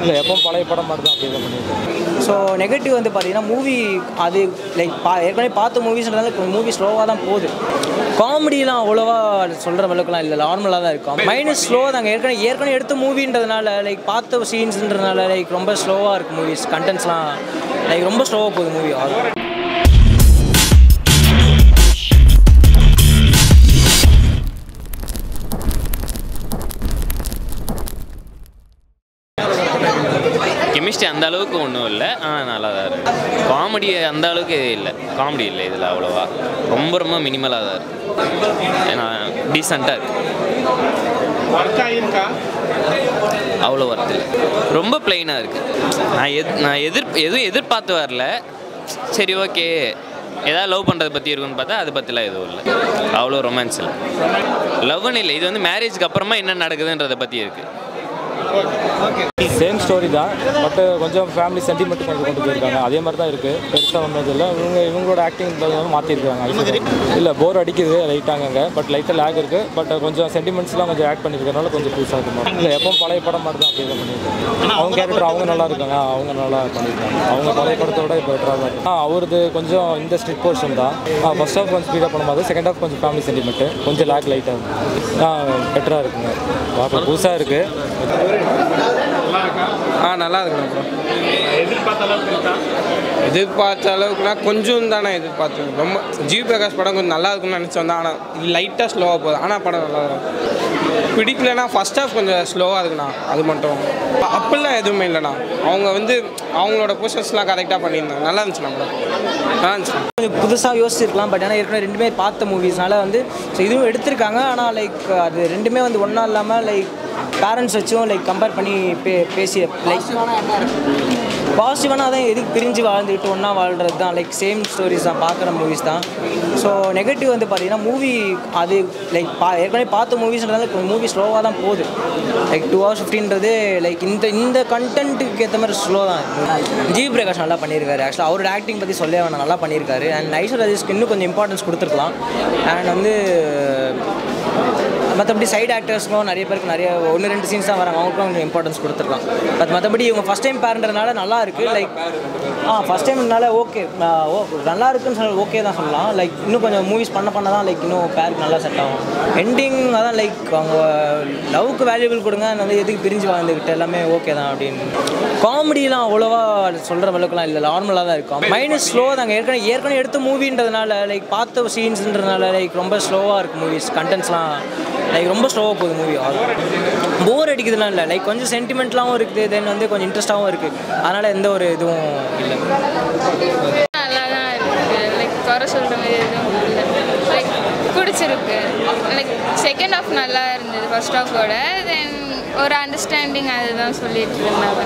இல்லை எப்பவும் பழைய படம் மாதிரி தான் அப்படி பண்ணியிருக்கேன் ஸோ நெகட்டிவ் வந்து பார்த்தீங்கன்னா மூவி அது லைக் பா ஏற்கனவே பார்த்த மூவிஸ்ன்றது மூவி ஸ்லோவாக தான் போகுது காமெடிலாம் அவ்வளோவா சொல்கிற அளவுக்குலாம் இல்லை நார்மலாக தான் இருக்கும் மைனஸ் ஸ்லோ தாங்க ஏற்கனவே ஏற்கனவே எடுத்த மூவின்றதுனால லைக் பார்த்த சீன்ஸ்ன்றதுனால லைக் ரொம்ப ஸ்லோவாக இருக்குது மூவிஸ் கண்டென்ட்ஸ்லாம் லைக் ரொம்ப ஸ்லோவாக போகுது மூவி கெமிஸ்ட்ரி அந்த அளவுக்கு ஒன்றும் இல்லை ஆனால் நல்லா தான் இருக்குது காமெடி அந்த அளவுக்கு இல்லை காமெடி இல்லை இதில் அவ்வளோவா ரொம்ப ரொம்ப மினிமலாக தான் இருக்குது ஏன்னா டீசெண்டாக இருக்குது அவ்வளோ ஒர்த்து இல்லை ரொம்ப பிளெயினாக இருக்குது நான் எத் நான் எதிர் எதுவும் எதிர்பார்த்து வரல சரி ஓகே ஏதாவது லவ் பண்ணுறதை பற்றி இருக்குன்னு பார்த்தா அதை பற்றிலாம் எதுவும் இல்லை அவ்வளோ ரொமான்ஸ் இல்லை லவ்னு இல்லை இது வந்து மேரேஜ்க்கு அப்புறமா என்ன நடக்குதுன்றதை பற்றி இருக்குது சேம் ஸ்டோரி தான் பட் கொஞ்சம் ஃபேமிலி சென்டிமெண்ட் கொஞ்சம் கொண்டு போயிருக்காங்க அதே மாதிரி தான் இருக்குது பெருசாக ஒன்றும் இல்லை இவங்க இவங்களோட ஆக்டிங் மாற்றிருக்காங்க இல்லை போர் அடிக்குது லைட்டாங்க பட் லைட்டாக லேக் இருக்குது பட் கொஞ்சம் சென்டிமெண்ட்ஸ்லாம் கொஞ்சம் ஆட் பண்ணியிருக்கனால கொஞ்சம் புதுசாக இருக்கும் இல்லை எப்பவும் பழைய படம் மாதிரி தான் அப்படி தான் பண்ணியிருக்காங்க அவங்க கேரக்டர் அவங்க நல்லா இருக்காங்க அவங்க நல்லா பண்ணியிருக்காங்க அவங்க பழைய படத்தோட இப்போ பெட்டராக தான் இருக்கு ஆ அவரது கொஞ்சம் இந்த ஸ்ட்ரிக் போர்ஷன் தான் ஃபர்ஸ்ட் ஹாஃப் கொஞ்சம் ஸ்பீடாக பண்ணும்போது செகண்ட் ஹாஃப் கொஞ்சம் ஃபேமிலி சென்டிமெண்ட்டு கொஞ்சம் லேக் லைட்டாக ஆ பெட்டராக இருக்குங்க பார்க்க புதுசாக இருக்குது ஆ நல்லா இருக்குண்ணா ப்ரோ எதிர்பார்த்த அளவுக்குனா கொஞ்சம் தானே எதிர்பார்த்தேன் ரொம்ப ஜி பிரகாஷ் படம் கொஞ்சம் நல்லா இருக்கும்னு நினச்சி வந்தேன் ஆனால் லைட்டாக ஸ்லோவாக போகுது ஆனால் படம் நல்லா இருக்கும் பிடிக்கலனா ஃபஸ்ட் ஹாஃப் கொஞ்சம் ஸ்லோவாக இருக்குண்ணா அது மட்டும் அப்படிலாம் எதுவுமே இல்லைண்ணா அவங்க வந்து அவங்களோட பொசிஷன்ஸ்லாம் கரெக்டாக பண்ணியிருந்தாங்க நல்லா இருந்துச்சுண்ணா படம் நல்லா இருந்துச்சுண்ணா கொஞ்சம் புதுசாக யோசிச்சிருக்கலாம் பட் ஆனால் ஏற்கனவே ரெண்டுமே பார்த்த மூவிஸ்னால வந்து ஸோ இதுவும் எடுத்திருக்காங்க ஆனால் லைக் அது ரெண்டுமே வந்து ஒன்றா இல்லாமல் லைக் பேரண்ட்ஸ் வச்சும் லைக் கம்பேர் பண்ணி பே பேசி லைக் பாசிட்டிவான தான் எதுக்கு பிரிஞ்சு வாழ்ந்துக்கிட்டு ஒன்றா வாழ்கிறது தான் லைக் சேம் ஸ்டோரிஸ் தான் பார்க்குற மூவிஸ் தான் ஸோ நெகட்டிவ் வந்து பார்த்தீங்கன்னா மூவி அது லைக் பா ஏற்கனவே பார்த்த மூவிஸ்ன்றதால மூவி ஸ்லோவாக தான் போகுது லைக் டூ ஹவர்ஸ் ஃபிஃப்டின்றது லைக் இந்த இந்த கண்டென்ட்டுக்கு ஏற்ற மாதிரி ஸ்லோ தான் ஜி பிரகாஷ் நல்லா பண்ணியிருக்காரு ஆக்சுவலாக அவரோட ஆக்டிங் பற்றி சொல்லவே வேணாம் நல்லா பண்ணியிருக்காரு அண்ட் ஐஸ்வர் ராஜேஷ்க்கு இன்னும் கொஞ்சம் இம்பார்ட்டன்ஸ் கொடுத்துருக்கலாம் அண்ட் வந்து மற்றபடி சைடு ஆக்டர்ஸ்க்கும் நிறைய பேருக்கு நிறைய ஒன்று ரெண்டு சீன்ஸ் தான் வராங்க அவங்களுக்கும் கொஞ்சம் இம்பார்ட்டன்ஸ் கொடுத்துருக்கலாம் பட் மற்றபடி இவங்க ஃபஸ்ட் டைம் பேரன்றதுனால நல்லா இருக்குது லைக் ஆ ஃபஸ்ட் டைம்னால ஓகே ஓ நல்லா இருக்குன்னு சொல்ல ஓகே தான் சொல்லலாம் லைக் இன்னும் கொஞ்சம் மூவிஸ் பண்ண பண்ண தான் லைக் இன்னும் பேருக்கு நல்லா செட் ஆகும் எண்டிங் அதான் லைக் அவங்க லவ்க்கு வேல்யூபிள் கொடுங்க and வந்து எதுக்கு பிரிஞ்சு வாழ்ந்துக்கிட்டு எல்லாமே ஓகே தான் அப்படின்னு காமெடிலாம் அவ்வளோவா சொல்கிற அளவுக்குலாம் இல்லை நார்மலாக தான் இருக்கும் மைனஸ் ஸ்லோ தாங்க ஏற்கனவே ஏற்கனவே எடுத்த மூவின்றதுனால லைக் பார்த்த சீன்ஸ்ன்றதுனால லைக் ரொம்ப ஸ்லோவாக இருக்குது மூவிஸ் கண்டென்ட்ஸ்லாம் லைக் ரொம்ப ஸ்லோவாக போகுது மூவி போர் அடிக்குதுலாம் இல்லை லைக் கொஞ்சம் சென்டிமெண்ட்லாகவும் இருக்குது தென் வந்து கொஞ்சம் இன்ட்ரெஸ்ட்டாகவும் இருக்குது அதனால் எந்த ஒரு இதுவும் இல்லை நல்லா தான் இருக்கு லைக் குறை சொல்கிற மாதிரி எதுவும் இல்லை லைக் பிடிச்சிருக்கு லைக் செகண்ட் ஹாஃப் நல்லா இருந்தது ஃபர்ஸ்ட் ஹாஃபோட தென் ஒரு அண்டர்ஸ்டாண்டிங் அதுதான் சொல்லிட்டு இருந்தாங்க